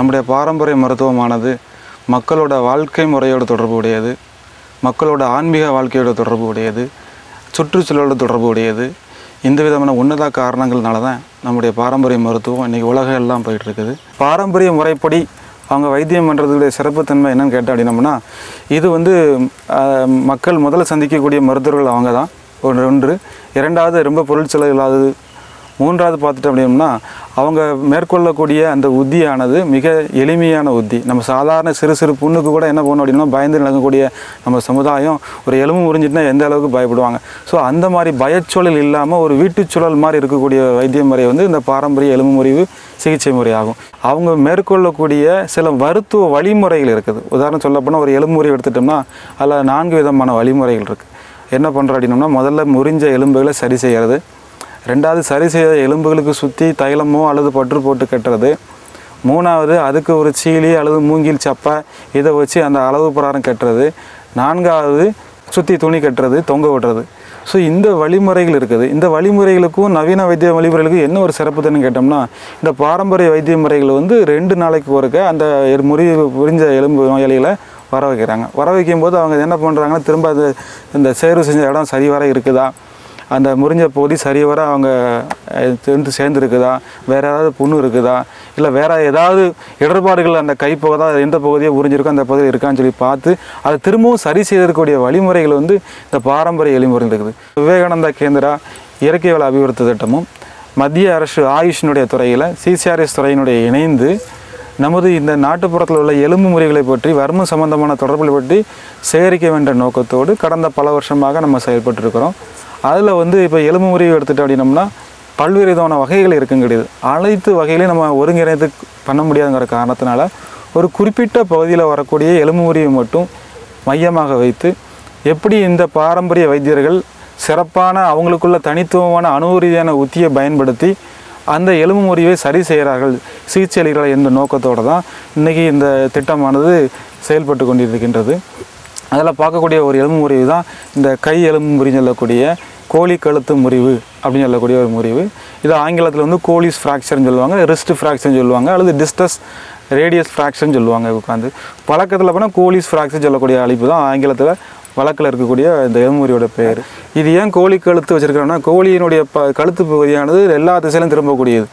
நம்முடைய பாரம்பரிய மருத்துவமானது மக்களோட வாழ்க்கை முறையோடு தொடர்பு உடையது மக்களோட ஆன்மீக வாழ்க்கையோட தொடர்பு உடையது சுற்றுச்சூழலோட தொடர்பு உடையது இந்த விதமான உன்னத காரணங்கள்னால தான் நம்முடைய பாரம்பரிய மருத்துவம் இன்றைக்கி உலகம் எல்லாம் போயிட்டு இருக்குது பாரம்பரிய முறைப்படி அவங்க வைத்தியம் பண்ணுறதுடைய சிறப்புத்தன்மை என்னன்னு கேட்டால் அப்படின்னம்னா இது வந்து ஆஹ், மக்கள் முதல்ல சந்திக்கக்கூடிய மருத்துவர்கள் அவங்க தான் ஒன்று ஒன்று இரண்டாவது ரொம்ப பொருள் செலவு இல்லாதது மூன்றாவது பார்த்துட்டோம் அப்படின்னா அவங்க மேற்கொள்ளக்கூடிய அந்த உத்தியானது மிக எளிமையான உத்தி நம்ம சாதாரண சிறு சிறு புண்ணுக்கு கூட என்ன பண்ணணும் அப்படின்னா பயந்து நடக்கக்கூடிய நம்ம சமுதாயம் ஒரு எலும்பு முறிஞ்சிட்டுனா எந்த அளவுக்கு பயப்படுவாங்க ஸோ அந்த மாதிரி பயச்சூழல் இல்லாமல் ஒரு வீட்டுச்சூழல் மாதிரி இருக்கக்கூடிய வைத்திய முறை வந்து இந்த பாரம்பரிய எலும்பு முறிவு சிகிச்சை முறையாகும் அவங்க மேற்கொள்ளக்கூடிய சில மருத்துவ வழிமுறைகள் இருக்குது உதாரணம் சொல்லப்போனால் ஒரு எலும்பு முறிவு எடுத்துட்டோம்னா அதில் நான்கு விதமான வழிமுறைகள் இருக்குது என்ன பண்ணுறோம் அப்படின்னோம்னா முதல்ல முறிஞ்ச எலும்புகளை சரி செய்கிறது ரெண்டாவது சரி செய்த எலும்புகளுக்கு சுற்றி தைலமோ அல்லது பற்று போட்டு கட்டுறது மூணாவது அதுக்கு ஒரு சீலி அல்லது மூங்கில் சப்பை இதை வச்சு அந்த அளவு பிரகாரம் கட்டுறது நான்காவது சுற்றி துணி கட்டுறது தொங்க விடுறது ஸோ இந்த வழிமுறைகள் இருக்குது இந்த வழிமுறைகளுக்கும் நவீன வைத்திய வழிமுறைகளுக்கும் என்ன ஒரு சிறப்புன்னு கேட்டோம்னா இந்த பாரம்பரிய வைத்திய முறைகள் வந்து ரெண்டு நாளைக்கு ஒருக்க அந்த எரு- முறி முறிஞ்ச எலும்பு நோயாளிகளை வர வைக்கிறாங்க வர வைக்கும்போது அவங்க என்ன பண்ணுறாங்கன்னா திரும்ப அது இந்த சேர்வு செஞ்ச இடம் சரிவர இருக்குதா அந்த முறிஞ்ச பகுதி சரிவர அவங்க அஹ், சேர்ந்து சேர்ந்துருக்குதா வேறு ஏதாவது புண்ணு இருக்குதா இல்லை வேறு ஏதாவது இடர்பாடுகள் அந்த கைப்பகுதா எந்த பகுதியை உறிஞ்சிருக்கோ அந்த பகுதி இருக்கான்னு சொல்லி பார்த்து அதை திரும்பவும் சரி செய்திருக்கக்கூடிய வழிமுறைகள் வந்து இந்த பாரம்பரிய வழிமுறைகள் இருக்குது விவேகானந்தா கேந்திரா இயற்கை வள அபிவிருத்தி திட்டமும் மத்திய அரசு ஆயுஷினுடைய துறையில் சிசிஆர்எஸ் துறையினுடைய இணைந்து நமது இந்த நாட்டுப்புறத்தில் உள்ள எலும்பு முறைகளை பற்றி வர்ம சம்பந்தமான தொடர்புகளை பற்றி சேகரிக்க வேண்டிய நோக்கத்தோடு கடந்த பல வருஷமாக நம்ம செயல்பட்டு இருக்கிறோம் அதில் வந்து இப்போ எலும்பு முறிவு எடுத்துட்டோம் அப்படின்னம்னா பல்வேறு விதமான வகைகள் இருக்குங்கிறது அனைத்து வகைகளையும் நம்ம ஒருங்கிணைத்து பண்ண முடியாதுங்கிற காரணத்தினால ஒரு குறிப்பிட்ட பகுதியில் வரக்கூடிய எலும்பு முறிவை மட்டும் மையமாக வைத்து எப்படி இந்த பாரம்பரிய வைத்தியர்கள் சிறப்பான அவங்களுக்குள்ள தனித்துவமான அணு ரீதியான உத்தியை பயன்படுத்தி அந்த எலும்பு முறிவை சரி செய்கிறார்கள் சிகிச்சை அளிக்கிறார்கள் என்ற நோக்கத்தோடு தான் இன்றைக்கி இந்த திட்டமானது செயல்பட்டு கொண்டிருக்கின்றது அதில் பார்க்கக்கூடிய ஒரு எலும்பு முறிவு தான் இந்த கை எலும்பு முறின்னு சொல்லக்கூடிய கோழி கழுத்து முறிவு அப்படின்னு சொல்லக்கூடிய ஒரு முறிவு இது ஆங்கிலத்தில் வந்து கோலிஸ் ஃப்ராக்சர்னு சொல்லுவாங்க ரிஸ்ட் ஃப்ராக்சர்னு சொல்லுவாங்க அல்லது டிஸ்டஸ் ரேடியஸ் ஃப்ராக்சர்னு சொல்லுவாங்க உட்காந்து பழக்கத்தில் போனால் கோலிஸ் ஃப்ராக்சர் சொல்லக்கூடிய அழைப்பு தான் ஆங்கிலத்தில் வழக்கில் இருக்கக்கூடிய இந்த எலும்புரியோட பேர் இது ஏன் கோழி கழுத்து வச்சிருக்கிறோம்னா கோழியினுடைய ப கழுத்து பகுதியானது எல்லா திசையிலும் திரும்பக்கூடியது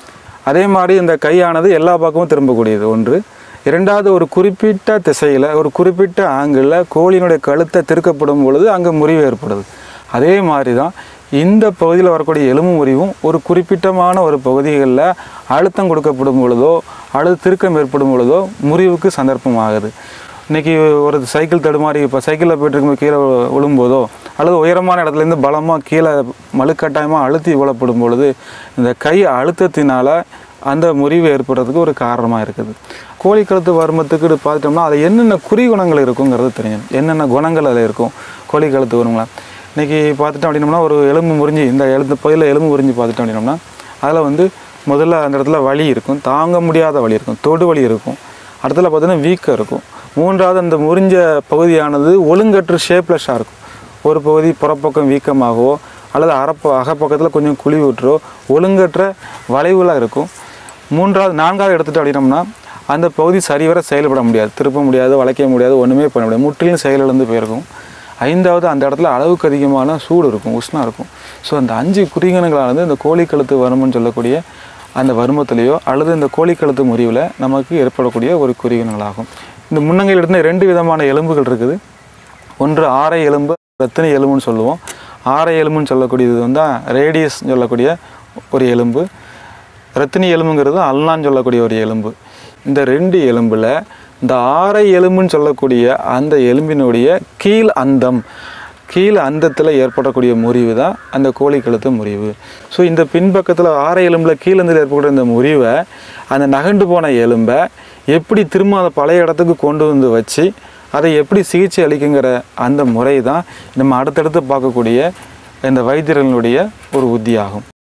அதே மாதிரி இந்த கையானது எல்லா பக்கமும் திரும்பக்கூடியது ஒன்று இரண்டாவது ஒரு குறிப்பிட்ட திசையில் ஒரு குறிப்பிட்ட ஆங்கிளில் கோழியினுடைய கழுத்தை திருக்கப்படும் பொழுது அங்கே முறிவு ஏற்படுது அதே மாதிரி தான் இந்த பகுதியில் வரக்கூடிய எலும்பு முறிவும் ஒரு குறிப்பிட்டமான ஒரு பகுதிகளில் அழுத்தம் கொடுக்கப்படும் பொழுதோ அல்லது திருக்கம் ஏற்படும் பொழுதோ முறிவுக்கு சந்தர்ப்பம் ஆகுது இன்றைக்கி ஒரு சைக்கிள் தடுமாறி இப்போ சைக்கிளில் போயிட்டு இருக்கும்போது கீழே விழும்போதோ அல்லது உயரமான இடத்துலேருந்து பலமாக கீழே மலுக்கட்டாயமாக அழுத்தி விழப்படும் பொழுது இந்த கை அழுத்தத்தினால் அந்த முறிவு ஏற்படுறதுக்கு ஒரு காரணமாக இருக்குது கோழி கழுத்து வருமத்துக்கு பார்த்துட்டோம்னா அதில் என்னென்ன குறி குணங்கள் இருக்குங்கிறது தெரியும் என்னென்ன குணங்கள் அதில் இருக்கும் கோழி கழுத்து வருங்களா இன்றைக்கி பார்த்துட்டோம் அப்படின்னம்னா ஒரு எலும்பு முறிஞ்சு இந்த எழுத்து பகுதியில் எலும்பு முறிஞ்சு பார்த்துட்டோம் அப்படின்னம்னா அதில் வந்து முதல்ல அந்த இடத்துல வலி இருக்கும் தாங்க முடியாத வலி இருக்கும் தொடு வலி இருக்கும் அடுத்தல பார்த்தீங்கன்னா வீக்கம் இருக்கும் மூன்றாவது அந்த முறிஞ்ச பகுதியானது ஒழுங்கற்ற ஷேப்லெஸ்ஸாக இருக்கும் ஒரு பகுதி புறப்பக்கம் வீக்கமாகவோ அல்லது அறப்ப அகப்பக்கத்தில் கொஞ்சம் குழி விட்டுறோ ஒழுங்கற்ற வளைவுலாம் இருக்கும் மூன்றாவது நான்காவது எடுத்துட்டோம் அப்படின்னம்னா அந்த பகுதி சரிவர செயல்பட முடியாது திருப்ப முடியாது வளைக்க முடியாது ஒன்றுமே பண்ண முடியாது முற்றிலும் செயலிழந்து போயிருக்கும் ஐந்தாவது அந்த இடத்துல அளவுக்கு அதிகமான சூடு இருக்கும் உஷ்ணம் இருக்கும் ஸோ அந்த அஞ்சு குறிகணங்களானது இந்த கோழி கழுத்து வருமன்னு சொல்லக்கூடிய அந்த வருமத்திலேயோ அல்லது இந்த கோழி கழுத்து முறிவில் நமக்கு ஏற்படக்கூடிய ஒரு குறிகணங்களாகும் இந்த முன்னங்கையில் இருந்த ரெண்டு விதமான எலும்புகள் இருக்குது ஒன்று ஆரை எலும்பு ரத்தின எலும்புன்னு சொல்லுவோம் ஆரை எலும்புன்னு சொல்லக்கூடியது வந்து ரேடியஸ் சொல்லக்கூடிய ஒரு எலும்பு ரத்தினி எலும்புங்கிறது அல்லான்னு சொல்லக்கூடிய ஒரு எலும்பு இந்த ரெண்டு எலும்பில் இந்த ஆரை எலும்புன்னு சொல்லக்கூடிய அந்த எலும்பினுடைய கீழ் அந்தம் கீழ் அந்தத்தில் ஏற்படக்கூடிய முறிவு தான் அந்த கோழி கழுத்து முறிவு ஸோ இந்த பின்பக்கத்தில் ஆரை எலும்பில் கீழந்தில் ஏற்படக்கூடிய இந்த முறிவை அந்த நகண்டு போன எலும்பை எப்படி திரும்ப அதை பழைய இடத்துக்கு கொண்டு வந்து வச்சு அதை எப்படி சிகிச்சை அளிக்குங்கிற அந்த முறை தான் நம்ம அடுத்தடுத்து பார்க்கக்கூடிய இந்த வைத்தியர்களுடைய ஒரு உத்தியாகும்